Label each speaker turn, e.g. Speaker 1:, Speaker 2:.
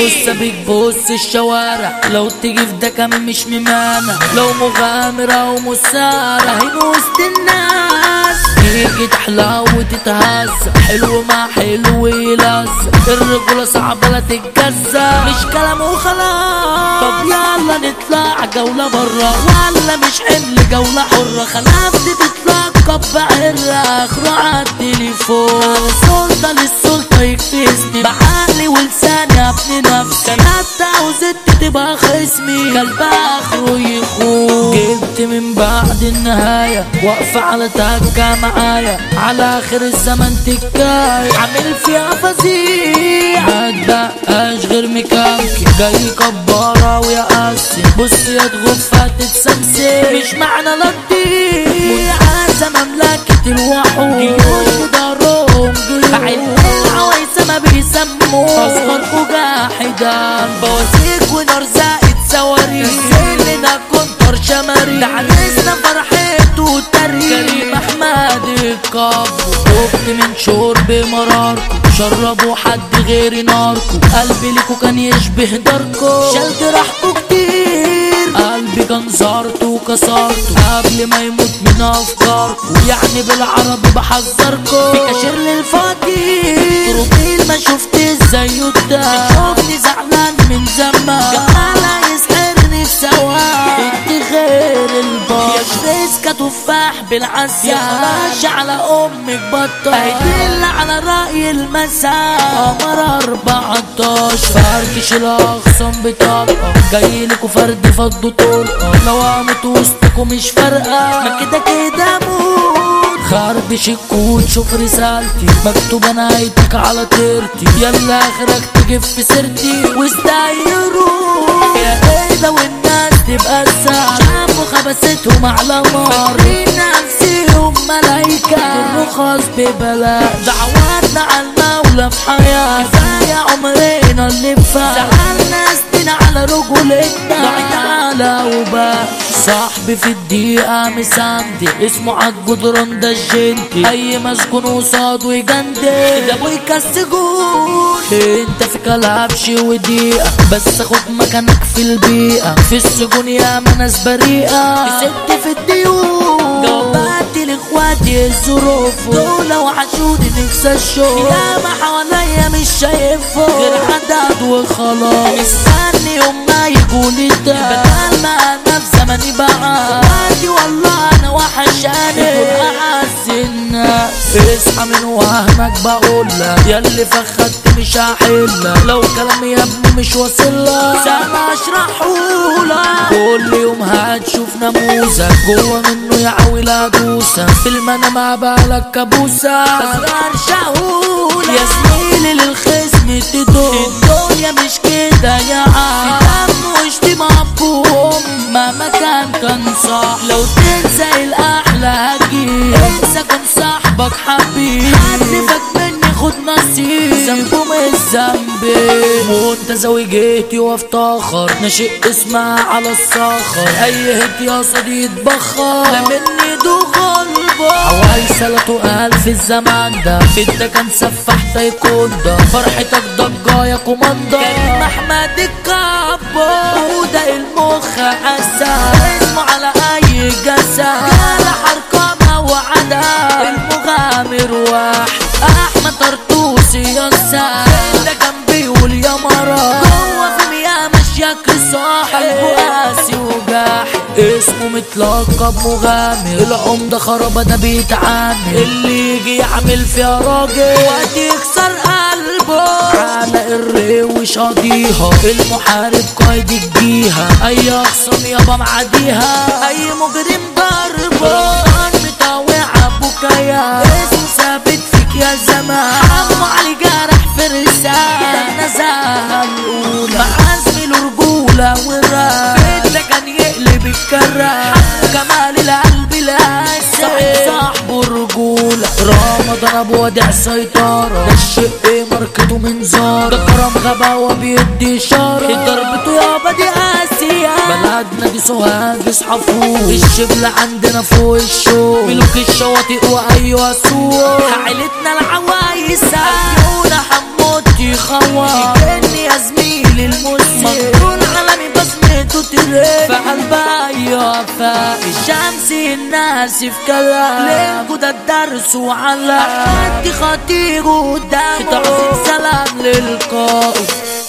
Speaker 1: بص بتبص الشوارع لو تيجي في ده كمان مش ممانع لو مغامر او مسارع هنا وسط الناس تيجي تحلى وتتهز حلو مع حلو يلز الرجولة صعبة لا تتجزى مش كلام وخلاص طب يلا نطلع جولة برا ولا مش حمل جولة حرة خلفت تتلقب بعرة اخره عالتليفون السلطة للسلطة يكفزني بعقلي ولساني ابني نفسي كانت وزدت تبقى خصمي كلب اخره يخون جبت من بعد النهاية واقفة على تكة معايا على اخر الزمن تكاية عامل فيها فظيع ما تبقاش غير مكانكي جاي كبارة ويا قاسي بص يا تغفى تتسمسي مش معنى لطيف منعزة مملكة الوحوش جيوش ودارهم جيوش بعين العوايسة ما بيسموه أصغركوا جاحدا بوازيك ونار زائد صواريخ سيلنا كنتر شماريخ ده عريسنا فرحته وتاريخ كريم أحمد الكاب وقت من شرب مراركو شربوا حد غير ناركو قلبي ليكو كان يشبه داركو شال جراحكو كتير قلبي كان زارته وكسرته قبل ما يموت من افكاركو يعني بالعربي بحذركو في كاشير للفقير طروبيل ما شفت ازاي قدام شوفني زعلان من زمان جمالها يسحرني في سواه انت غير البار يا شريسكا تفاح بالعسل يا خلاش على امك بطل هيدل على رأي المساء قمر 14 فركش الاخصام بطاقة جاي لكوا فرد فضوا طرقة لو اموت وسطكوا مش فارقة ما كده كده موت خربش الكود شوف رسالتي مكتوبة نهايتك على طيرتي يلا اخرك تجيب في سيرتي واستايروا يا ايه لو الناس تبقى الساعة شافوا خبستهم على مار نفسيهم ملايكة الرخص ببلاش دعواتنا على المولى في حياة كفاية عمرنا اللي فات زعلنا سنين على رجولتنا ضعنا على وباء صاحبي في الدقيقة مساندي اسمه عالجدران ده الجنتي أي مسكون قصاده يجندي ده ابوي كالسجون انت في كلبش ودقيقة بس خد مكانك في البيئة في السجون يا ناس بريئة كسبت في الديون جاوبت لاخواتي الظروف دول وحشوني نفس الشوق يا ما حواليا مش شايفهم غير حداد وخلاص مستني يوم ما يقولي ده بدل ما انا في زمني بقى وادي والله انا وحشاني دول اعز الناس اصحى من وهمك بقول لك ياللي فخدت مش هحلك لو كلامي يا ابني مش واصل لك سامع اشرحهولك كل يوم هتشوف نموذج جوه منه يا عويل ادوسك في المنام عبالك كابوسة اسرار شهولة يا زميلي للخصم تدوم الدنيا مش كده يا عم دم واشتمع بوم مهما كان كان صح لو تنسى الاحلى هجيب انسى كن صاحبك حبيب حلفك مني خد نصيب ذنبه مش ذنبي وانت زوجتي وافتخر نشئ اسمها على الصخر اي هت يا صديق بخر لا مني دو غلبة حواي سلطو قال في الزمان ده انت كان سفاح تايكوندا فرحتك ضجة يا كوماندا كريم احمد الكابو وده المخ عسى اسمه على اي جسد قال حركمة وعدا المغامر واحد احمد طرطوسي يا سعد ده كان بيقول يا مرا جوه في مياه مشيك صاحب قاسي وجاحد اسمه متلقب مغامر العمدة خربة ده بيتعامل اللي يجي يعمل فيها راجل وقت يكسر قلبه على الروش قاضيها المحارب قايد الجيهة اي اخصم يابا معديها اي مجرم ضربه متوعة بكايا اسمه ثابت فيك يا زمان عمو علي جرح في الرسالة النزاهة الأولى مع زميله رجولة والراب ده كان يقلب الكرة كمال القلب القاسي صاحب صاحبه الرجولة رمضان ابو وديع سيطرة ده الشق ماركته من زارة ده كرم غباوة بيدي إشارة ضربته يابا دي آسيا بلدنا دي سوهاج اصحى فوق الشبل عندنا فوق الشوق ملوك الشواطئ وايوه سوق عيلتنا العوايسة عيونا حموتي خوار شكلني يا زميلي المسلم مقتول عالمي بصمته تريد في قلبها يوفى الشمس الناس في كلام ليكو ده الدرس وعلام انت خطير قدامه سلام للقائد